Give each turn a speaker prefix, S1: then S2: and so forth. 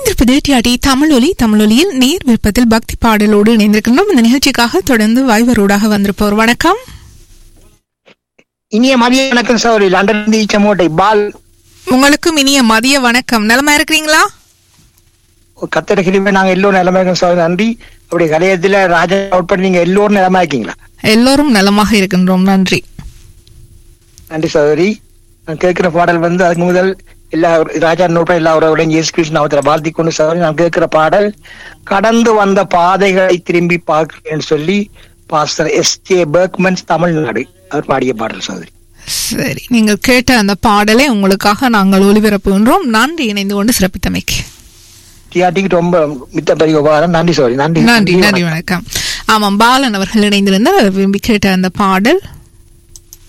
S1: இணைந்திருப்பது டிஆர்டி தமிழொலி தமிழொலியில் நேர் விருப்பத்தில் பக்தி பாடலோடு இணைந்திருக்கின்றோம் இந்த நிகழ்ச்சிக்காக தொடர்ந்து வாய்வரோடாக வந்திருப்பவர் வணக்கம்
S2: இனிய மதிய வணக்கம் சௌரி லண்டன் ஈச்சமோட்டை பால்
S1: உங்களுக்கும் இனிய மதிய வணக்கம் நலமா இருக்கிறீங்களா
S2: கத்திர கிருமி நாங்க எல்லோரும் நிலமா இருக்கோம் சௌரி நன்றி அப்படி கலையத்துல ராஜா உட்பட நீங்க எல்லோரும் நிலமா இருக்கீங்களா
S1: எல்லோரும் நலமாக இருக்கின்றோம் நன்றி
S2: நன்றி சௌரி நான் கேட்கிற பாடல் வந்து அதுக்கு முதல் எல்லா ராஜா உட்பட எல்லா உறவுகளையும் இயேசு கிருஷ்ண அவத்துல வாழ்த்தி கொண்டு சௌரி நான் கேட்கிற பாடல் கடந்து வந்த பாதைகளை திரும்பி பார்க்கிறேன்னு சொல்லி pastor S J Berchmans Tamil Nadu அவர் பாடிய பாடல் சௌதரி
S1: சரி நீங்கள் கேட்ட அந்த பாடலை உங்களுக்காக நாங்கள் ஒளிபரப்புகின்றோம் நன்றி இணைந்து கொண்டு சிறப்பித்தமைக்கு
S2: டிஆர்டிக்கு ரொம்ப மித்த பெரிய உபகாரம் நன்றி சௌரி நன்றி
S1: நன்றி நன்றி வணக்கம் ஆமாம் பாலன் அவர்கள் இணைந்திருந்தார் அவர் விரும்பி கேட்ட அந்த பாடல்